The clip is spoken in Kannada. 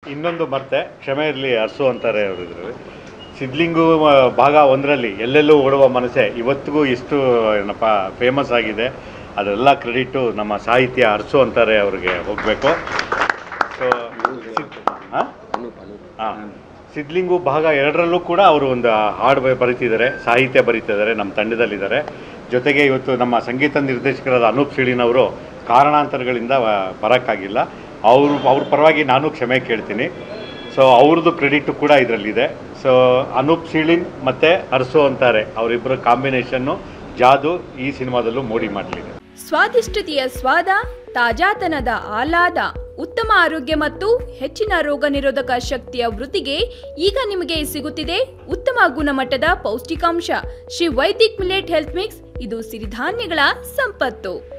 ಇನ್ನೊಂದು ಮರ್ತೆ ಕ್ಷಮೆ ಇರಲಿ ಅರಸು ಅಂತಾರೆ ಅವರು ಇದ್ರಲ್ಲಿ ಸಿದ್ಲಿಂಗು ಆ, ಭಾಗ ಒಂದರಲ್ಲಿ ಎಲ್ಲೆಲ್ಲೂ ಓಡುವ ಮನಸ್ಸೆ ಇವತ್ತಿಗೂ ಇಷ್ಟು ಏನಪ್ಪ ಫೇಮಸ್ ಆಗಿದೆ ಅದೆಲ್ಲ ಕ್ರೆಡಿಟು ನಮ್ಮ ಸಾಹಿತ್ಯ ಅರಸು ಅಂತಾರೆ ಅವ್ರಿಗೆ ಹೋಗಬೇಕು ಸೊ ಹಾಂ ಸಿದ್ಲಿಂಗು ಭಾಗ ಎರಡರಲ್ಲೂ ಕೂಡ ಅವರು ಒಂದು ಹಾಡು ಬ- ಬರೀತಿದ್ದಾರೆ ಸಾಹಿತ್ಯ ಬರೀತಿದ್ದಾರೆ ನಮ್ಮ ತಂಡದಲ್ಲಿದ್ದಾರೆ ಜೊತೆಗೆ ಇವತ್ತು ನಮ್ಮ ಸಂಗೀತ ನಿರ್ದೇಶಕರಾದ ಅನೂಪ್ ಸಿಳಿನವರು ಕಾರಣಾಂತರಗಳಿಂದ ಆ, ಬರೋಕ್ಕಾಗಿಲ್ಲ ಅವರು ಅವ್ರ ಪರವಾಗಿ ನಾನು ಕ್ಷಮೆ ಕೇಳ್ತೀನಿ ಸೊ ಅವ್ರದ್ದು ಕ್ರೆಡಿಟು ಕೂಡ ಇದರಲ್ಲಿದೆ ಸೊ ಅನೂಪ್ ಸೀಳಿನ್ ಮತ್ತು ಅರಸು ಅಂತಾರೆ ಅವರಿಬ್ಬರ ಕಾಂಬಿನೇಷನ್ನು ಜಾದು ಈ ಸಿನಿಮಾದಲ್ಲೂ ಮೋಡಿ ಮಾಡಲಿದೆ ಸ್ವಾದಿಷ್ಟತೆಯ ಸ್ವಾದ ತಾಜಾತನದ ಆಹ್ಲಾದ ಉತ್ತಮ ಆರೋಗ್ಯ ಮತ್ತು ಹೆಚ್ಚಿನ ರೋಗ ನಿರೋಧಕ ಶಕ್ತಿಯ ವೃದ್ಧಿಗೆ ಈಗ ನಿಮಗೆ ಸಿಗುತ್ತಿದೆ ಉತ್ತಮ ಗುಣಮಟ್ಟದ ಪೌಷ್ಟಿಕಾಂಶ Shri Vaidik millet health mix ಇದು ಸಿರಿಧಾನ್ಯಗಳ ಸಂಪತ್ತು